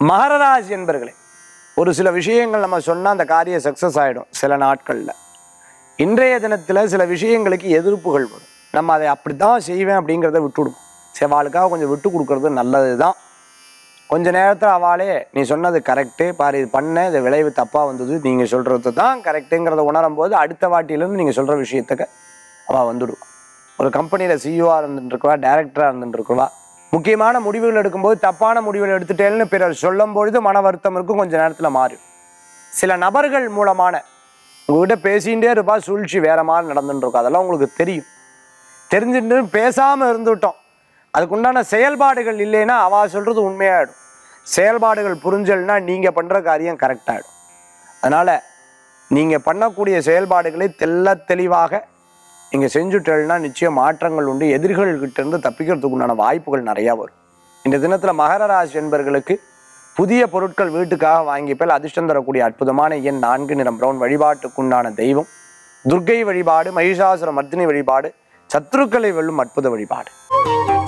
மகர ராசி என்பர்களே ஒரு சில விஷயங்கள் நம்ம சொன்னால் அந்த காரியம் சக்ஸஸ் ஆகிடும் சில நாட்களில் இன்றைய தினத்தில் சில விஷயங்களுக்கு எதிர்ப்புகள் வரும் நம்ம அதை அப்படி தான் செய்வேன் அப்படிங்கிறத விட்டுவிடுவோம் செவாளுக்காக கொஞ்சம் விட்டு கொடுக்கறது நல்லது தான் கொஞ்ச நேரத்தில் அவளே நீ சொன்னது கரெக்டு பாரு இது பண்ண இது விளைவு தப்பாக வந்தது நீங்கள் சொல்கிறது தான் கரெக்டுங்கிறத உணரும் போது அடுத்த வாட்டியிலேருந்து நீங்கள் சொல்கிற விஷயத்துக்கு அவள் வந்துடுவான் ஒரு கம்பெனியில் சிஇஓவாக இருந்துட்டுருக்குவா டேரக்டராக இருந்துட்டுருக்குவா முக்கியமான முடிவுகள் எடுக்கும்போது தப்பான முடிவுகள் எடுத்துட்டேன்னு பிறர் சொல்லும் பொழுது மன வருத்தம் இருக்கும் கொஞ்ச நேரத்தில் மாறும் சில நபர்கள் மூலமான உங்ககிட்ட பேசிகிட்டே இருப்பா சூழ்ச்சி வேற மாதிரி நடந்துட்டு இருக்கும் அதெல்லாம் உங்களுக்கு தெரியும் தெரிஞ்சுட்டு பேசாமல் இருந்துவிட்டோம் அதுக்குண்டான செயல்பாடுகள் இல்லைன்னா அவ சொல்கிறது உண்மையாயிடும் செயல்பாடுகள் புரிஞ்சல்னா நீங்கள் பண்ணுற காரியம் கரெக்டாகிடும் அதனால் நீங்கள் பண்ணக்கூடிய செயல்பாடுகளை தெள்ள தெளிவாக நீங்கள் செஞ்சுட்டேன்னா நிச்சயம் மாற்றங்கள் உண்டு எதிரிகள்கிட்ட இருந்து தப்பிக்கிறதுக்கு உண்டான வாய்ப்புகள் நிறையா வரும் இந்த தினத்தில் மகர ராசி என்பர்களுக்கு புதிய பொருட்கள் வீட்டுக்காக வாங்கிப்பேல் அதிர்ஷ்டம் தரக்கூடிய அற்புதமான எண் நான்கு நிறம் பிரவுன் வழிபாட்டுக்குண்டான தெய்வம் துர்க்கை வழிபாடு மகிஷாசுர மர்த்தினி வழிபாடு சத்ருக்களை வெல்லும் அற்புத வழிபாடு